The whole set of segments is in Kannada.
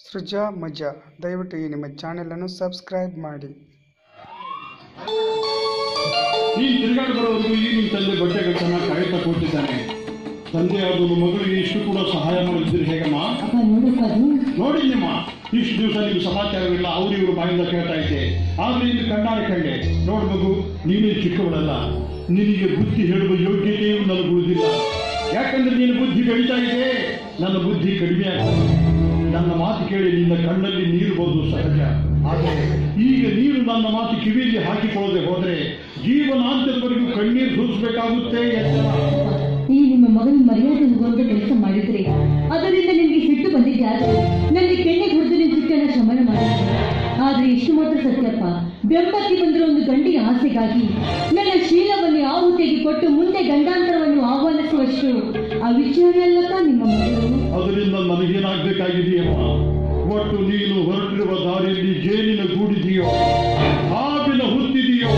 ಸೃಜಾ ಮಜಾ ದಯವಿಟ್ಟು ಈ ನಿಮ್ಮ ಚಾನೆಲನ್ನು ಸಬ್ಸ್ಕ್ರೈಬ್ ಮಾಡಿ ನೀನು ತಿರುಗಾಡಿ ಬರೋವರೆಗೂ ಈ ನಿಮ್ಮ ತಂದೆ ಬಟ್ಟೆಗಳನ್ನ ಕಾಯ್ತಾ ಕೂತಿದ್ದಾನೆ ತಂದೆ ಆದನು ಮಗಳಿಗೆ ಇಷ್ಟು ಕೂಡ ಸಹಾಯ ಮಾಡಿದ್ದೀರಿ ಹೇಗಮ್ಮ ಅಪ್ಪ ನೋಡಪ್ಪ ಅದು ನೋಡಿದ್ಯಮ್ಮ ಇಷ್ಟು ದಿವಸ ನಿಮ್ಗೆ ಸಮಾಚಾರವಿಲ್ಲ ಅವ್ರು ಇವ್ರ ಬಾಯಿಂದ ಕೇಳ್ತಾ ಇದ್ದೆ ಆದ್ರೆ ಇನ್ನು ಕಣ್ಣಾರೆ ಕಂಡೆ ನೋಡ್ ಮಗು ನೀನೇ ಚಿಕ್ಕವಳಲ್ಲ ನಿನಗೆ ಬುದ್ಧಿ ಹೇಳುವ ಯೋಗ್ಯತೆಯೂ ನನಗೆ ಉಳಿದಿಲ್ಲ ಯಾಕಂದ್ರೆ ನಿನ್ನ ಬುದ್ಧಿ ಬೆಳೀತಾ ಇದೆ ನನ್ನ ಬುದ್ಧಿ ಕಡಿಮೆ ಆಗ್ತದೆ ನನ್ನ ಮಾತು ಕೇಳಿ ನಿನ್ನ ಕಣ್ಣಲ್ಲಿ ನೀರು ಬರೋದು ಸಹಜ ಆದರೆ ಈಗ ನೀರು ನನ್ನ ಮಾತು ಕಿವಿಯಲ್ಲಿ ಹಾಕಿಕೊಳ್ಳದೆ ಹೋದ್ರೆ ಜೀವನಾಂತರವರೆಗೂ ಕಣ್ಣೀರು ಸುರಿಸಬೇಕಾಗುತ್ತೆ ಎಚ್ಚರ ಈ ನಿಮ್ಮ ಮಗನ ಮರ್ಯಾದೆ ಹೋಗುವಂತ ಕೆಲಸ ಮಾಡಿದ್ರಿ ಅದರಿಂದ ನಿಮ್ಗೆ ಸಿಟ್ಟು ಬಂದಿದ್ದೆ ಆದ್ರೆ ನನಗೆ ಕೆಣ್ಣೆ ಹೊಡೆದು ನಿಮ್ ಸಿಟ್ಟನ್ನ ಶಮನ ಮಾಡಿದ್ರಿ ಆದ್ರೆ ಇಷ್ಟು ಮಾತ್ರ ಸತ್ಯಪ್ಪ ಬೆಂಬತ್ತಿ ಬಂದಿರೋ ಒಂದು ಗಂಡಿಯ ಆಸೆಗಾಗಿ ನನ್ನ ಶೀಲವನ್ನು ಆಹುತಿಗೆ ಕೊಟ್ಟು ಮುಂದೆ ಗಂಡಾಂತರವನ್ನು ಆಹ್ವಾನಿಸುವಷ್ಟು ಅವಿಚಾರ ಅಲ್ಲಪ್ಪ ನಿಮ್ಮ ಮಗಳು ಅದರಿಂದ ನನಗೇನಾಗಬೇಕಾಗಿದೆಯಮ್ಮ ಒಟ್ಟು ನೀನು ಹೊರಟಿರುವ ದಾರಿಯಲ್ಲಿ ಜೇನಿನ ಗೂಡಿದೆಯೋ ಹಾವಿನ ಹುತ್ತಿದೆಯೋ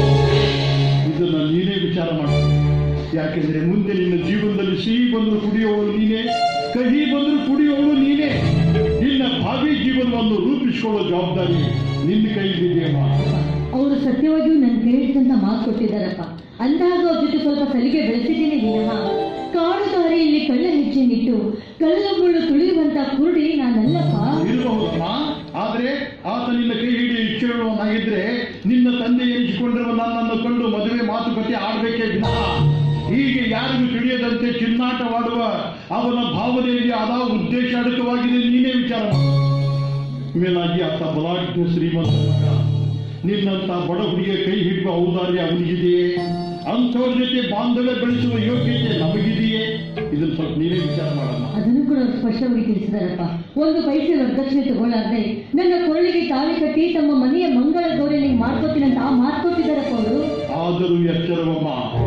ಇದನ್ನ ನೀನೇ ವಿಚಾರ ಮಾಡು ಯಾಕೆಂದ್ರೆ ಮುಂದೆ ನಿನ್ನ ಜೀವನದಲ್ಲಿ ಸಿಹಿ ಬಂದರೂ ಕುಡಿಯುವವಳು ನೀನೇ ಕಹಿ ಬಂದರೂ ಕುಡಿಯುವವಳು ನೀನೇ ನಿನ್ನ ಭಾವಿ ಜೀವನವನ್ನು ರೂಪಿಸಿಕೊಳ್ಳೋ ಜವಾಬ್ದಾರಿ ನಿನ್ನ ಕೈಲಿದೆಯಮ್ಮ ಅವರು ಸತ್ಯವಾಗಿಯೂ ನನ್ನ ಕೇಳಿದಂತ ಮಾತು ಕೊಟ್ಟಿದ್ದಾರಪ್ಪ ಅಂದಾಗ ಅವ್ರ ಜೊತೆ ಸ್ವಲ್ಪ ಸಲಿಗೆ ಬೆಳೆಸಿದ್ದೀನಿ ವಿನಃ ಕಾಡು ದಾರಿಯಲ್ಲಿ ಕಳ್ಳ ಹೆಜ್ಜೆನಿಟ್ಟು ಕಳ್ಳ ಮುಳ್ಳು ತುಳಿಯುವಂತ ಕುರುಡಿ ನಾನಲ್ಲಪ್ಪ ಇರಬಹುದಮ್ಮ ಆದ್ರೆ ಆತ ನಿನ್ನ ಕೈ ಹಿಡಿ ಇಚ್ಛೆಯುವವನಾಗಿದ್ರೆ ನಿನ್ನ ತಂದೆ ಎನಿಸಿಕೊಂಡಿರುವ ನನ್ನನ್ನು ಕಂಡು ಮದುವೆ ಮಾತುಕತೆ ಆಡ್ಬೇಕೇ ವಿನಃ ಹೀಗೆ ಯಾರಿಗೂ ತಿಳಿಯದಂತೆ ಚಿನ್ನಾಟವಾಡುವ ಅವನ ಭಾವನೆಯಲ್ಲಿ ಅದ ಉದ್ದೇಶ ಅಡಕವಾಗಿದೆ ನೀನೇ ವಿಚಾರ ಮಾಡು. ಮೇಲಾಗಿ ಆತ ಬಲಾಢ್ಯ ಶ್ರೀಮಂತ ಮಗ. ನಿನ್ನಂತ ಬಡ ಹುಡುಗಿಯ ಕೈ ಹಿಡಿಯುವ ಔದಾರ್ಯ ಅವನಿಗಿದೆಯೇ ಅಂಥವ್ರ ಜೊತೆ ಬಾಂಧವ್ಯ ಬೆಳೆಸುವ ಯೋಗ್ಯತೆ ನಮಗಿದೆಯೇ ಇದನ್ನು ಸ್ವಲ್ಪ ನೀನೇ ವಿಚಾರ ಮಾಡಮ್ಮ ಅದನ್ನು ಕೂಡ ಅವ್ರು ಸ್ಪಷ್ಟವಾಗಿ ತಿಳಿಸಿದಾರಪ್ಪ ಒಂದು ಪೈಸೆ ವರದಕ್ಷಿಣೆ ತಗೊಳ್ಳಾರ್ದೆ ನನ್ನ ಕೊಳ್ಳಿಗೆ ತಾಳಿ ಕಟ್ಟಿ ತಮ್ಮ ಮನೆಯ ಮಂಗಳ ಗೌರಿಯಲ್ಲಿ ಮಾಡ್ಕೋತೀನಂತ ಆ ಮಾತು ಕೊಟ್ಟಿದ್ದಾರಪ್ಪ ಅವರು ಆದರೂ ಎಚ್ಚರವಮ್ಮ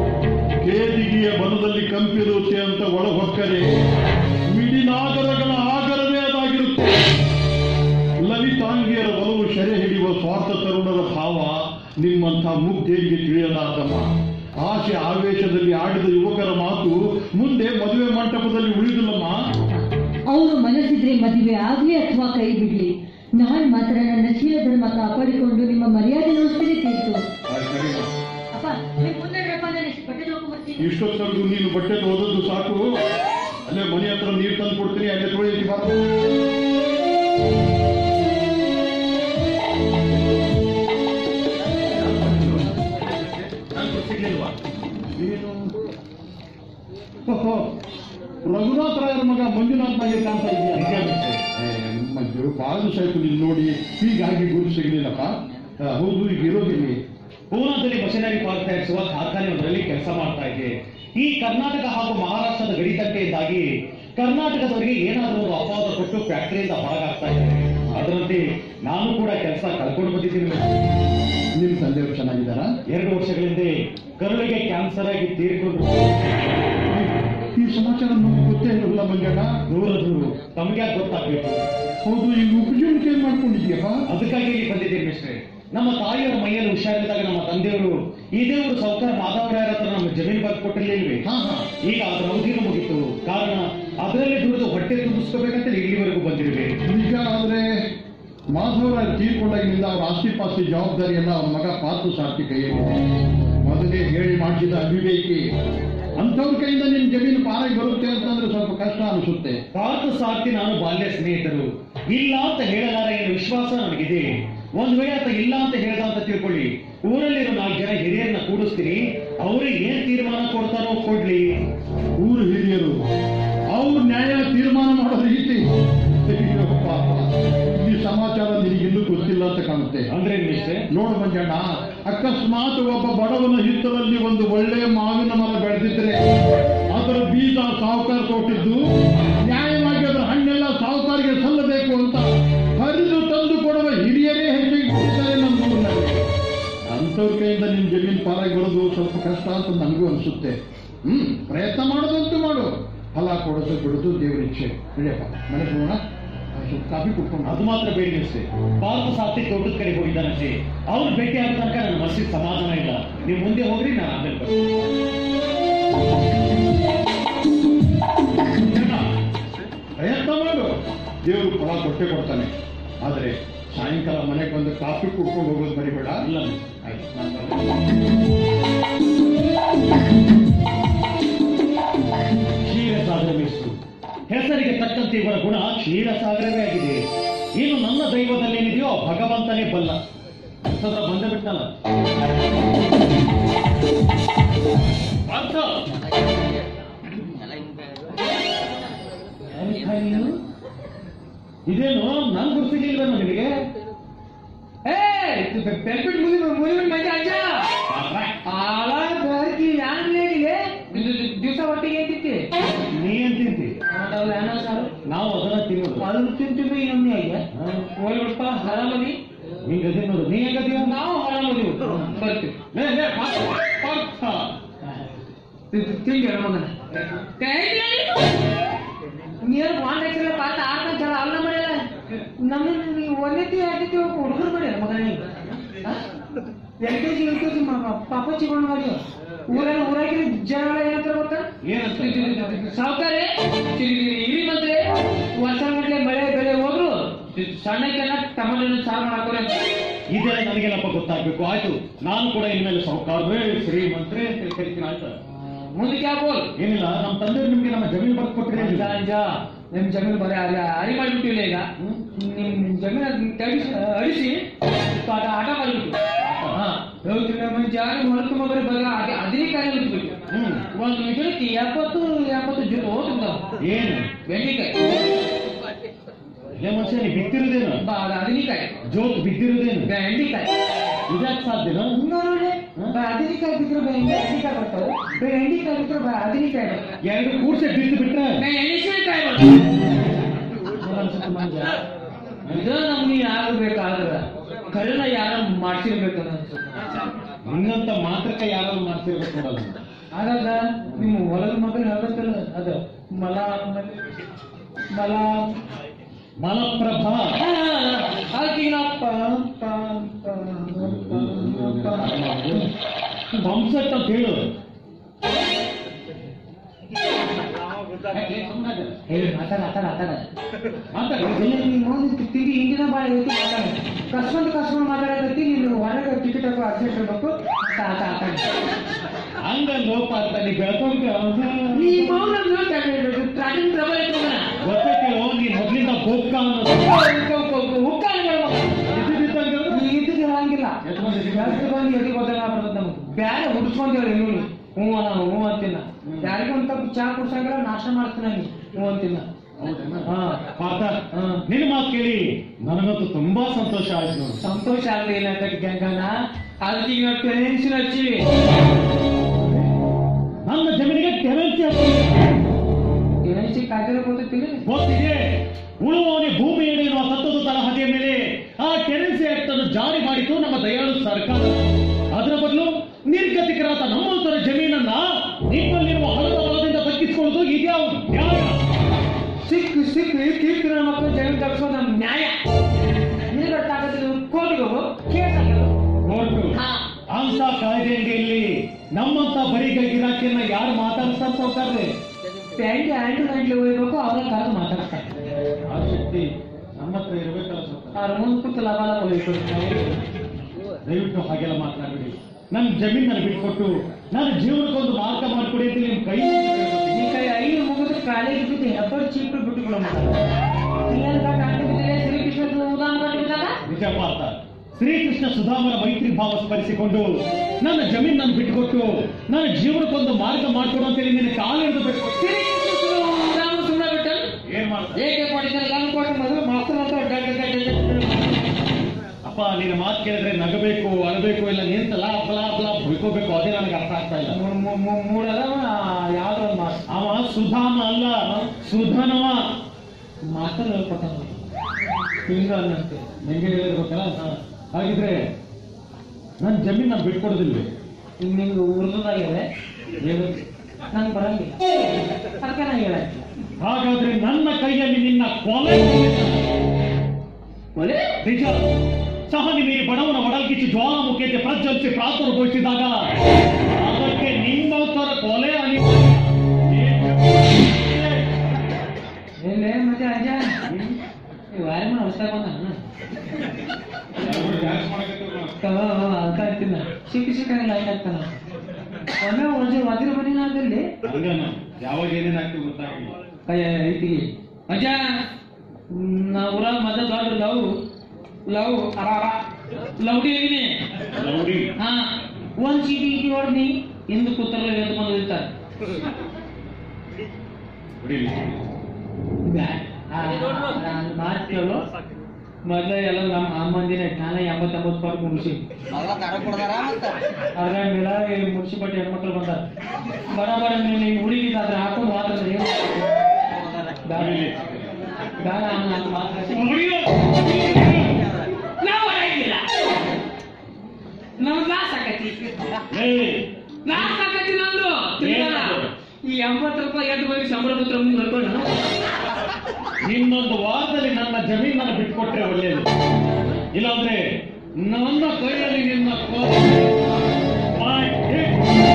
ಕೇದಿಗೆಯ ಬನದಲ್ಲಿ ಕಂಪಿರುತ್ತೆ ಅಂತ ಒಳ ಹೊಕ್ಕರೆ ಮಿಡಿನಾಗರಗಳ ಆಗರವೇ ಅದಾಗಿರುತ್ತೆ ಲಲಿತಾಂಗಿಯರ ಒಲವು ಸೆರೆ ಹಿಡಿಯುವ ಸ್ವಾರ್ಥ ತರುಣರ ಭಾವ ನಿಮ್ಮಂಥ ಮುಗ್ಧೇರಿಗೆ ತಿಳಿಯಲಾರ್ದಮ್ಮ ಆಸೆ ಆವೇಶದಲ್ಲಿ ಆಡಿದ ಯುವಕರ ಮಾತು ಮುಂದೆ ಮದುವೆ ಮಂಟಪದಲ್ಲಿ ಉಳಿದಿಲ್ಲಮ್ಮ ಅವರು ಮನಸ್ಸಿದ್ರೆ ಮದುವೆ ಆಗ್ಲಿ ಅಥವಾ ಕೈ ಬಿಡ್ಲಿ ನಾನ್ ಮಾತ್ರ ನನ್ನ ಶೀಲ ಧರ್ಮ ಕಾಪಾಡಿಕೊಂಡು ನಿಮ್ಮ ಮರ್ಯಾದೆ ನೋಡ್ತೀನಿ ತೀರ್ತು ಅಪ್ಪ ನೀವು ಮುಂದೆ ನಡಪ್ಪ, ನಾನು ಇಷ್ಟು ಬಟ್ಟೆ ತೊಳ್ಕೊಂಡ್ ಬರ್ತೀನಿ. ಇಷ್ಟೊತ್ತರೆಗೂ ನೀನು ಬಟ್ಟೆ ಓದೋದು ಸಾಕು ಅಲ್ಲೇ ಮನೆ ಹತ್ರ ನೀರು ತಂದು ಕೊಡ್ತೀನಿ ಅಲ್ಲೇ ತೊಳೆಯಕ್ಕೆ ಬಾ ಏನು ಓಹೋ, ರಘುನಾಥ ರಾಯರ ಮಗ ಮಂಜುನಾಥ್ ನಾಗೆ ಕಾಣ್ತಾ ಇದೆಯಾ ಮಂಜು ಬಹಳ ದಿವಸ ಆಯ್ತು ನೀನು ನೋಡಿ ಹೀಗಾಗಿ ಗುರು ಸಿಗಲಿಲ್ಲಪ್ಪ ಆ, ಹೌದು ಈಗ ಇರೋದಿಲ್ಲಿ ಪೂನಾದಲ್ಲಿ ಮಷಿನರಿ ಪಾರ್ಕ್ ತಯಾರಿಸುವ ಕಾರ್ಖಾನೆ ಒಂದರಲ್ಲಿ ಕೆಲಸ ಮಾಡ್ತಾ ಇದ್ದೆ ಈ ಕರ್ನಾಟಕ ಹಾಗೂ ಮಹಾರಾಷ್ಟ್ರದ ಗಡಿತಂಟೆಯಿಂದಾಗಿ ಕರ್ನಾಟಕದವರಿಗೆ ಏನಾದರೂ ಒಂದು ಅಪವಾದ ಕೊಟ್ಟು ಫ್ಯಾಕ್ಟರಿಯಿಂದ ಹೊರಗಾಗ್ತಾ ಇದ್ದಾರೆ ಅದರಂತೆ ನಾನು ಕೂಡ ಕೆಲಸ ಕಳ್ಕೊಂಡು ಬಂದಿದ್ದೀನಿ ನಿಮ್ಮ ತಂದೆಯವರು ಚೆನ್ನಾಗಿದ್ದಾರಾ ಎರಡು ವರ್ಷಗಳ ಹಿಂದೆ ಕರುಳಿಗೆ ಕ್ಯಾನ್ಸರ್ ಆಗಿ ತೀರ್ಕೊಂಡ್ರು ಈ ಸಮಾಚಾರ ನಮ್ಗೆ ಗೊತ್ತೇ ಇರಲ್ಲ ಮಂಜಣ್ಣ ದೂರ ದೂರು ತಮಗೆ ಯಾಕೆ ಗೊತ್ತಾಗ್ಬೇಕು ಹೌದು ಈಗ ಉಪಜೀವನಕ್ಕೆ ಏನ್ ಮಾಡ್ಕೊಂಡಿದ್ಯಪ್ಪ ಅದಕ್ಕಾಗಿ ಇಲ್ಲಿ ಬಂದಿದ್ದೀನಿ ಮಿಸ್ಟ್ರೆ ನಮ್ಮ ತಾಯಿಯವರ ಮೈಯಲ್ಲಿ ಹುಷಾರಿದ್ದಾಗ ನಮ್ಮ ತಂದೆಯವರು ಈ ದೇವರು ಸೌಕರ ಮಾಧವರಾಯರ ಹತ್ರ ನಮ್ಮ ಜಮೀನು ಬರ್ದು ಕೊಟ್ಟಿರ್ಲಿಲ್ವೇ ಹಾ ಹಾ ಈಗ ಅದರ ಅವಧಿನೂ ಮುಗಿತು ಕಾರಣ ಅದರಲ್ಲಿ ದುಡಿದು ಹೊಟ್ಟೆ ತುಂಬಿಸ್ಕೋಬೇಕಂತ ಇಲ್ಲಿವರೆಗೂ ಬಂದಿರುವೆ ನಿಜ ಆದ್ರೆ ಮಾಧವರಾಯ ತೀರ್ಕೊಂಡಾಗಿನಿಂದ ಅವ್ರ ಆಸ್ತಿ ಪಾಸ್ತಿ ಜವಾಬ್ದಾರಿಯನ್ನ ಅವ್ರ ಮಗ ಪಾತ್ರ ಸಾರ್ಥಿ ಕೈಯಲ್ಲಿ ಮೊದಲೇ ಹೇಳಿ ಮಾಡಿಸಿದ ಅವಿವೇಕಿ ಅಂಥವ್ರ ಕೈಯಿಂದ ನಿನ್ ಜಮೀನು ಪಾರಾಗಿ ಬರುತ್ತೆ ಅಂತಂದ್ರೆ ಸ್ವಲ್ಪ ಕಷ್ಟ ಅನಿಸುತ್ತೆ ಪಾರ್ಥ ಸಾರ್ಥಿ ನಾನು ಬಾಲ್ಯ ಸ್ನೇಹಿತರು ಇಲ್ಲ ಅಂತ ಹೇಳಲಾರ ಎನ್ನುವ ವಿಶ್ವಾಸ ನನಗಿದೆ ಒಂದ್ ವೇಳೆ ಆತ ಇಲ್ಲ ಅಂತ ಹೇಳ್ದ ಅಂತ ತಿಳ್ಕೊಳ್ಳಿ ಊರಲ್ಲಿರೋ ನಾಲ್ಕು ಜನ ಹಿರಿಯರನ್ನ ಕೂಡಿಸ್ತೀನಿ ಅವ್ರು ಏನ್ ತೀರ್ಮಾನ ಕೊಡ್ತಾರೋ ಕೊಡ್ಲಿ ಊರು ಹಿರಿಯರು ಅವ್ರು ನ್ಯಾಯ ತೀರ್ಮಾನ ಮಾಡೋ ರೀತಿ ಅಯ್ಯೋ ಪಾಪ. ಈ ಸಮಾಚಾರ ನಿನಗಿನ್ನೂ ಗೊತ್ತಿಲ್ಲ ಅಂತ ಕಾಣುತ್ತೆ ಅಂದ್ರೆ ಮಿಸ್ಟ್ರೆ ನೋಡು ಮಂಜಣ್ಣ ಅಕಸ್ಮಾತ್ ಒಬ್ಬ ಬಡವನ ಹಿತ್ತಲಲ್ಲಿ ಒಂದು ಒಳ್ಳೆಯ ಮಾವಿನ ಮರ ಬೆಳೆದಿದ್ರೆ ಅದರ ಬೀಜ ಸಾಹುಕಾರ ಕೊಟ್ಟಿದ್ದು ನ್ಯಾಯವಾಗಿ ಅದರ ಹಣ್ಣೆಲ್ಲ ಸಾಹುಕಾರಿಗೆ ಸಲ್ಲಬೇಕು ಅಂತ ಹರಿದು ತಂದು ಕೊಡುವ ಹಿರಿಯರೇ ಹೆಚ್ಚಿಗೆ ಕೊಟ್ಟಿದ್ದಾರೆ ನಮ್ಮ ಊರಿನಲ್ಲಿ ಅಂಥವ್ರ ಕೈಯಿಂದ ನಿಮ್ ಜಮೀನು ಪಾರಾಗಿ ಬರೋದು ಸ್ವಲ್ಪ ಕಷ್ಟ ಅಂತ ನನಗೂ ಅನಿಸುತ್ತೆ ಹ್ಮ್ ಪ್ರಯತ್ನ ಮಾಡೋದಂತೂ ಮಾಡು ಫಲ ಕೊಡೋದು ಬಿಡೋದು ದೇವ್ರ ಇಚ್ಛೆ ನಡೆಯಪ್ಪ ಮನೆಗೆ ಹೋಗೋಣ ಸ್ವಲ್ಪ ಕಾಫಿ ಕುಟ್ಕೊಂಡು ಅದು ಮಾತ್ರ ಬೇಡಿ ಮಿಸ್ಟ್ರೆ ಪಾರ್ಥ ಸಾರ್ಥಿ ತೋಟದ ಕಡೆ ಹೋಗಿದ್ದಾನಂತೆ ಅವ್ರು ಭೇಟಿ ಆಗೋ ತನಕ ನನ್ನ ಮನಸ್ಸಿಗೆ ಸಮಾಧಾನ ಇಲ್ಲ ನೀವು ಮುಂದೆ ಹೋಗ್ರಿ ನಾನು ಆಮೇಲೆ ಬರ್ತೀನಿ ಪ್ರಯತ್ನ ಮಾಡು ದೇವರು ಫಲ ಕೊಟ್ಟೆ ಕೊಡ್ತಾನೆ ಆದರೆ ಸಾಯಂಕಾಲ ಮನೆಗೆ ಬಂದು ಕಾಫಿ ಕುಡ್ಕೊಂಡು ಹೋಗೋದು ಮರಿಬೇಡ ಇಲ್ಲ ಆಯ್ತು ನಾನು ಬರ್ತೀನಿ. ಕ್ಷೀರಸಾಗರ ಮಿಸ್ರು ಹೆಸರಿಗೆ ತಕ್ಕಂತೆ ಇವರ ಗುಣ ಕ್ಷೀರಸಾಗರವೇ ಆಗಿದೆ ಏನು ನನ್ನ ದೈವದಲ್ಲಿ ಏನಿದೆಯೋ ಭಗವಂತನೇ ಬಲ್ಲ ಅಂತಂದ್ರೆ ಬಂದೇ ಬಿಟ್ಟಲ್ಲ ಪಾರ್ಥ! ಇದೇನು ನನ್ ಗುರುತಿರ್ಲಿಲ್ವೇನೋ ನಿನಗೆ ಬೆಲ್ಬಿಟ್ ಮುಗಿ ಮುಗಿಬಿಟ್ ಮಂಜ ಅಜ್ಜ ಆಳ ಬರ್ಕಿ ಯಾನ್ ಲೇಡಿಗೆ ದಿವಸ ಒಟ್ಟಿಗೆ ಐತಿತ್ತಿ ನೀ ಏನ್ ತಿಂತಿ ಅನ್ನ ಸಾರು ನಾವು ಅದನ್ನ ತಿನ್ನೋದು ಅದನ್ನ ತಿಂತಿದ್ದು ಇನ್ನೊಮ್ಮೆ ಆಗಿದೆ ಹಾ. ಹೋಗ್ಬಿಡ್ಪ ಹರಾಮದಿ ಹಿಂಗ್ ಅದೇ ನೋಡು ನೀ ಹೆಂಗದೀವ ನಾವು ಹರಾಮದಿ ಬರ್ತೀವಿ ಲೇ, ಲೇ, ಪಾರ್ಥ, ಪಾರ್ಥ. ತಿಂಡಿ ಮಗನ ನೀರು ಬಾಂಡ್ ಹಾಕಿಲ್ಲ ಪಾತ ಆಡ್ತಾನೆ ಚಲ ಅಲ್ಲ ಮಾಡ್ಯಾರ ನಮ್ಮ ನೀವು ಒಂದೈತಿ ಎರಡೈತಿ ಹುಡುಗರು ಮಾಡ್ಯಾರ ಮಗನ L K G L K G ಪಾಪ ಚಿಗೊಂಡು ಮಾಡಿ ಊರಲ್ಲಿ ಊರಾಗಿನ ಜನಗಳ ಏನಂತ ಗೊತ್ತಾ ಏನಂತ ಸಾವುಕಾರೆ ಇರಿ ಬಂದ್ರೆ ವರ್ಷ ಗಂಟೆ ಮಳೆ ಬೆಳೆ ಹೋದ್ರು ಸಣ್ಣಕ್ಕೆಲ್ಲ ಟಮಾಟೋ ಸಾರು ಮಾಡಾಕೋರೆ ಅಂತ ಇದೆಲ್ಲ ನನಗೆಲ್ಲಪ್ಪ ಗೊತ್ತಾಗ್ಬೇಕು ಆಯ್ತು ನಾನು ಕೂಡ ಇನ್ಮೇಲೆ ಸಾವುಕಾರವೇ ಶ್ರೀಮಂತ್ರಿ ಅಂತ ಹೇಳಿ ಕರಿತೀನಿ ಆಯ್ತಾ ಮುಂದಕ್ಕೆ ಯಾಕೋಲ್ ಏನಿಲ್ಲ ನಮ್ಮ ತಂದೆ ನಿಮ್ಗೆ ನಮ್ಮ ಜಮೀನು ಬರ್ದು ಕೊಟ್ಟಿರಿ ಅಂಜ ನಿಮ್ ಜಮೀನು ಬರೀ ಅಲ್ಲಿ ಅರಿ ಮಾಡಿಬಿಟ್ಟಿಲ್ಲ ಈಗ ನಿಮ್ ಜಮೀನು ತಡಿಸಿ ಅಳಿಸಿ ಆಟ ಆಟ ಮಾಡಿಬಿಟ್ಟು ಹಾ ಹೌದು ನಮ್ಮ ಜಾಗ ಹೊರತು ಮಗರ ಬರೀ ಅದೇ ಅದೇ ಕಾಯಿ ಬಿಟ್ಬಿಟ್ಟು ಹ್ಮ್ ಒಂದು ಗಿಡಕ್ಕೆ ಎಪ್ಪತ್ತು ಎಪ್ಪತ್ತು ಜೊತೆ ಹೋಗ್ತಿದ್ದಾವ ಏನು ಬೆಂಡಿಕಾಯಿ ಏ ಮನುಷ್ಯ ನೀ ಬಿತ್ತಿರುದೇನು ಬಾ ಅದು ಅದನಿಕಾಯಿ ಜೋಕ್ ಬಿದ್ದಿರುದೇನು ಬೆಂಡಿಕಾಯಿ ಇದ್ಯಾಕ್ ಸಾಧ್ಯನಾ ನೋಡಿ ಬದನಿಕಾಯಿ ಬಿದ್ರೆ ಬೆಂಡಿಕಾಯಿ ಬರ್ತಾವೆ ಬೆಂಡಿಕಾಯಿ ಬಿದ್ರೆ ಬದನಿಕಾಯಿ ಬರ್ತಾವೆ ಎರಡು ಕೂಡ್ಸೆ ಬಿದ್ದು ಬಿಟ್ರೆ ಮೆಣಸಿನಕಾಯಿ ಬರ್ತಾವೆ ಇದು ನಮ್ಗೆ ಯಾರು ಬೇಕಾದ್ರ ಕರೆನ ಯಾರು ಮಾಡ್ಸಿರ್ಬೇಕು ಅನ್ಸುತ್ತೆ ನಿನ್ನಂತ ಮಾತ್ರಕ್ಕೆ ಯಾರು ಮಾಡ್ತಿರ್ಬೇಕು ನೋಡಲ್ಲ ಹಾಗಲ್ಲ ನಿಮ್ಮ ಹೊಲದ ಮಗನ ಹೇಳ್ಬೇಕಲ್ಲ ಅದ ಮಲ ಮಲ ಮಲಪ್ರಭಾ ಅದಕ್ಕಿನಪ್ಪ ವಂಶಟ್ ಅಂತ ಹೇಳು ಹೇಳಿ ಮಾತಾಡ ಮಾತಾಡ ಮಾತಾಡ ಮಾತಾಡಿ ಇಲ್ಲ ನೀವು ತಿಂಡಿ ಹಿಂದಿನ ಬಾಳ ಐತಿ ಮಾತಾಡ ಕಸ್ಕೊಂಡ್ ಕಸ್ಕೊಂಡ್ ಮಾತಾಡಕತ್ತಿ ನೀನು ಹೊರಗೆ ಟಿಕೆಟ್ ಹಾಕೋ ಅಡ್ಜಸ್ಟ್ ಇರ್ಬೇಕು ಆತ ಆತ ಹಂಗ ಲೋಪ ಅಂತ ನೀ ಬೆಳ್ಕೊಂಡ್ರೆ ನೀ ಮೌನ ಟ್ರಾಕಿಂಗ್ ಟ್ರಬಲ್ ಐತಿ ಮಗನ ಗೊತ್ತೈತಿಲ್ಲೋ ನೀ ಮೊದ್ಲಿಂದ ಬೋಕ್ಕ ಅನ್ನೋದು ಹುಕ್ಕಾಣಿಗಳು ಇದ್ದಿದ್ದಂಗೆ ನೀ ಇದ್ದಿದ್ದು ಹೇಳಂಗಿಲ್ಲ ಜಾಸ್ತಿ ಬಂದು ಎಲ್ಲಿ ಗೊತ್ತಾಗ್ತದೆ ನಮ್ಗೆ ಬ್ಯಾರೆ ಹುಡ್ಸ್ಕೊಂತೇವ್ರಿ ನೀವು ಹ್ಞೂ ಅಣ್ಣ ಹ್ಞೂ ಅಂತಿನ ಯಾರಿಗೂ ಒಂದು ಕಪ್ ಚಾ ಕುಡ್ಸಂಗಿಲ್ಲ ನಾಷ್ಟ ಮಾಡ್ತೀನಿ ನಾನು ಹ್ಞೂ ಅಂತಿನ ಹಾ ಪಾತ ಹಾ. ನಿನ್ನ ಮಾತು ಕೇಳಿ ನನಗಂತೂ ತುಂಬಾ ಸಂತೋಷ ಆಯ್ತು ನೋಡು ಸಂತೋಷ ಆಗಲಿಲ್ಲ ಗಂಗನ ಅದಕ್ಕೆ ಈಗ ಟೆನ್ಷನ್ ಹಚ್ಚಿವಿ ನನ್ನ ಜಮೀನಿಗೆ ಕೆರೆನ್ಸಿ ಟೆನ್ಷನ್ ಕಾಯ್ದಿರೋ ಗೊತ್ತಿಲ್ಲ ಗೊತ್ತಿದೆ ಉಳುವವನೇ ಭೂಮಿ ಎನ್ನುವ ತತ್ವದ ತರಹದಿಯ ಮೇಲೆ ಆ ಕೆರೆನ್ಸಿ ಆಕ್ಟ್ ಅನ್ನು ಜಾರಿ ಮಾಡಿತು ನಮ್ಮ ದಯಾಳು ಸರ್ಕಾರ ಅದರ ಬದಲು ನಿರ್ಗತಿಕರಾದ ನಮ್ಮಂತರ ಜಮೀನನ್ನ ನಿಮ್ಮಲ್ಲಿರುವ ಹಣದ ಬಲದಿಂದ ದಕ್ಕಿಸಿಕೊಳ್ಳುವುದು ಇದ್ಯಾವ ನ್ಯಾಯ ಸಿಕ್ ಸಿಕ್ ಕೀರ್ತಿ ನನ್ನ ಮಕ್ಕಳು ಜಮೀನು ತಪ್ಪಿಸೋದು ನಮ್ಮ ನ್ಯಾಯ ನೀರು ತಾಕತ್ತಿದ್ರು ಕೋರ್ಟಿಗೆ ಹೋಗು ಕೇಸ್ ಹಾಕೋದು ನೋಡ್ರು ಹಾ. ಅಂತ ಕಾಯ್ದೆಯಲ್ಲಿ ನಮ್ಮಂತ ಬರಿಗೈ ಗಿರಾಕಿಯನ್ನ ಯಾರು ಮಾತಾಡ್ತಾರೆ ಸಾವುಕಾರ್ರೆ ಪ್ಯಾಂಟ್ ಹ್ಯಾಂಡ್ ಹ್ಯಾಂಡ್ಲಿ ಹೋಗ್ಬೇಕು ಅವರ ಕಾಲ ಮಾತಾಡ್ತಾರೆ ಆ ಶಕ್ತಿ ನಮ್ಮ ಹತ್ರ ಇರಬೇಕಲ್ಲ ಸಾವುಕಾರ ಅವ್ರ ಮುಂದೆ ಕೂತು ಲಾಭ ಲಾಭ ಹೋಗ್ಬೇಕು ದಯವಿಟ್ಟು ಹಾಗೆಲ್ಲ ಮಾತನಾಡಬೇಡಿ ನನ್ನ ಜಮೀನನ್ನು ಬಿಟ್ಕೊಟ್ಟು ನನ್ನ ಜೀವನಕ್ಕೊಂದು ಮಾರ್ಗ ಮಾಡಿಕೊಡಿ ಅಂತ ನಿಮ್ ಕೈ ಈ ಕೈ ಐದು ಮುಗಿದು ಕಾಲೇಜ್ ಬಿಟ್ಟು ಹೆಬ್ಬರ್ ಚೀಪ್ರು ಬಿಟ್ಟುಕೊಳ್ಳೋ ಶ್ರೀಕೃಷ್ಣ ಉದಾಹರಣೆ ಕೊಟ್ಟಿದ್ದಾರ ನಿಜ ಪಾತ ಶ್ರೀಕೃಷ್ಣ ಸುಧಾಮರ ಮೈತ್ರಿ ಭಾವ ಸ್ಮರಿಸಿಕೊಂಡು ನನ್ನ ಜಮೀನನ್ನು ಬಿಟ್ಟುಕೊಟ್ಟು ನನ್ನ ಜೀವನಕ್ಕೊಂದು ಮಾರ್ಗ ಮಾಡಿಕೊಡು ಅಂತೇಳಿ ನಿನ್ನ ಕಾಲು ಹಿಡಿದು ಶ್ರೀಕೃಷ್ಣ ಉದಾಹರಣೆ ಸುಮ್ಮನೆ ಬಿಟ್ಟು ಏನ್ ಮಾಡ್ತಾರೆ ಏಕೆ ಕೊಟ್ಟಿದ್ದಾರೆ ಗಂಡು ಕೊಟ್ಟು ಮದುವೆ ಮಾಸ್ತರ್ ಅಂತ ಗಡ್ಡ ಗಡ್ಡ ಅಪ್ಪ ನಿನ್ನ ಮಾತು ಕೇಳಿದ್ರೆ ನಗಬೇಕು ಅಳಬೇಕು ಇಲ್ಲ ನಿಂತಲ್ಲ ಬಲ ಬಲ ಬೈಕೋಬೇಕು ಅದೇ ನನಗೆ ಅರ್ಥ ಆಗ್ತಾ ಇಲ್ಲ ಮೂಡದ ಯಾವ್ದೋ ಒಂದು ಮಾತು ಅವ ಸುಧಾಮ ಅಲ್ಲ ಸುಧನವ ಮಾತಲ್ಲಿ ಹೇಳ್ಕೊತಾನ ಹಿಂಗ ಅನ್ನಂತೆ ನಿಂಗೆ ಹೇಳಿರ್ಬೇಕಲ್ಲ ಹಾಗಿದ್ರೆ ನನ್ನ ಜಮೀನ್ ನಾನು ಬಿಟ್ಕೊಡೋದಿಲ್ಲ ಈಗ ನಿಮ್ಗೆ ಉರ್ದುದಾಗಿದೆ ಏನು ನಂಗೆ ಬರಂಗಿಲ್ಲ ಅದಕ್ಕೆ ನಾನು ಹೇಳಂಗಿಲ್ಲ ಹಾಗಾದ್ರೆ ನನ್ನ ಕೈಯಲ್ಲಿ ನಿನ್ನ ಕೊಲೆ ಒಲೆ ನಿಜ ಸಹನಿ ಮೀರಿ ಬಡವನ ಒಡಲ್ಕಿಚ್ಚು ಜ್ವಾಲಾಮುಖಿಯಂತೆ ಪ್ರಜ್ವಲಿಸಿ ಪ್ರಾತುರ್ಭವಿಸಿದಾಗ ಅದಕ್ಕೆ ನಿಮ್ಮಂತರ ಕೊಲೆ ಅನಿವಾರ್ಯ ಎಲ್ಲೇ ಮತ್ತೆ ಅಜ್ಜ ಇವ ಬ್ಯಾರೆ ಮಾಡಿ ಹೊಸ್ತಾಗ ಬಂದ ಅದಕ್ಕ ಅಂತಿಲ್ಲ ಸಿಕ್ಕ ಸಿಕ್ಕಂಗಿಲ್ಲ ಲೈನ್ ಆಗ್ತಾನ ಒಮ್ಮೆ ಒಂದ್ಸಲ ವಜ್ರ ಮನೆಯಲ್ಲಿ ಹಂಗನ ಯಾವಾಗ ಏನೇನ್ ಆಗ್ತದೆ ಗೊತ್ತಾಗಿಲ್ಲ ಕೈ ಐತಿಗೆ ಅಜ್ಜ ನಾ ಊರಾಗ ಮೊದಲ ದೊಡ್ಡ ಲವ್ ಲವ್ ಅರ ಅರ ಲವ್ಡಿ ಆಗಿನಿ ಲೌಡಿ ಹಾ ಒಂದ್ ಚೀಟಿ ಇಟಿ ಹೊಡ್ನಿ ಹಿಂದ್ ಕೂತಲ್ಲ ಎದ್ದು ಬಂದು ಇರ್ತಾರೆ ಹೊಡಿಲಿ ಮಾತು ಕೇಳು ಮೊದಲ ಎಲ್ಲ ನಮ್ಮ ಅಮ್ಮಂದಿನ ನಾನು ಎಂಬತ್ತೊಂಬತ್ತು ಪಾರ್ಕ್ ಮುಗಿಸಿ ಅದ್ರ ಮೇಲೆ ಮುನ್ಸಿಪಾಲ್ಟಿ ಹೆಣ್ಮಕ್ಳು ಬಂದಾರ ಬಡ ಬಡ ನೀನು ಹುಡುಗಿ ಅದ್ರ ಹಾಕೊಂಡು ಮಾತಾಡಿದ್ರೆ ಏನು ಬೇಡ ಬೇಡ ನಾನು ಮಾತಾಡ್ತೀನಿ ನಾವು ಹೊರಗಿಲ್ಲ ನಮ್ಗೆ ಲಾಸ್ ಆಕೈತಿ ಏಯ್ ಲಾಸ್ ಆಕೈತಿ ನಂದು ತಿರ್ಗಾಲ. ಈ ಎಂಬತ್ತು ರೂಪಾಯಿ ಎರಡು ಬರೀ ಸಂಬಳ ಪತ್ರ ಮುಂದೆ ಬರ್ಕೊಂಡು ಇನ್ನೊಂದು ವಾರದಲ್ಲಿ ನನ್ನ ಜಮೀನನ್ನು ಬಿಟ್ಕೊಟ್ರೆ ಒಳ್ಳೆಯದು ಇಲ್ಲಾಂದ್ರೆ ನನ್ನ ಕೈಯಲ್ಲಿ ನಿನ್ನ ಕೋ- My dick.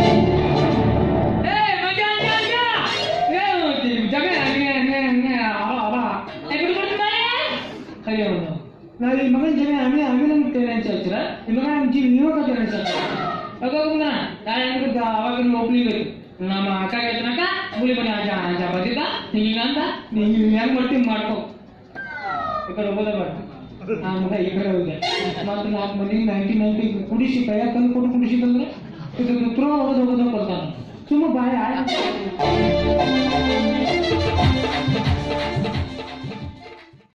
ಏ ಮಜಾ ಮಜಾ ಮಜಾ ಏ ಜಗ ಹಂಗೆ ಹಂಗೆ ಹಂಗೆ ಅವ ಅವ ಏ ಬಿಡ್ಬಿಡ್ತೀನಿ ಅಯ್ಯೋ ನಾವು ಈ ಮಗನ ಜಮೆ ಹಂಗೆ ಹಂಗೆ ನಮ್ಗೆ ತೇನೆ ಅಂತ ಹೇಳ್ತೀರ ಈ ಮಗ ನಮ್ಮ ಜೀವ ನೀವು ಕತ್ತೇನೆ ಅಂತ ಹೇಳ್ತೀರ ಹೋಗೋಗುಂದ ನಾ ಹೆಂಗಿದ್ದ ಅವಾಗ ನೀವು ಒಬ್ಳಿಬೇಕು ನಮ್ಮ ಅಕ್ಕ ಹೇಳ್ತಾನಕ್ಕ ಮುಲಿ ಬನ್ನಿ ಆಜ ಆಜ ಬಂದಿದ್ದ ಹಿಂಗ ಅಂತ ನೀವು ಹೆಂಗ್ ಮಾಡ್ತೀವಿ ಮಾಡ್ಕೋ ಈ ಕಡೆ ಹೋಗೋದ ಬೇಡ ಆ ಮಗ ಈ ಕಡೆ ಹೋಗಿದೆ ಮತ್ತೆ ನಾಲ್ಕು ಮಂದಿ ನೈಂಟಿ ನೈಂಟಿ ಕುಡಿಸಿ ಕೈಯಾಗ ತಂದು ಕೊಟ್ಟು ಕುಡಿಸಿ ಬಂದ್ರೆ ಇದು ಉತ್ತರ ಹೋಗೋದು ಹೋಗೋದು ಕೊಡ್ತಾನೆ ಸುಮ್ಮ ಬಾಯ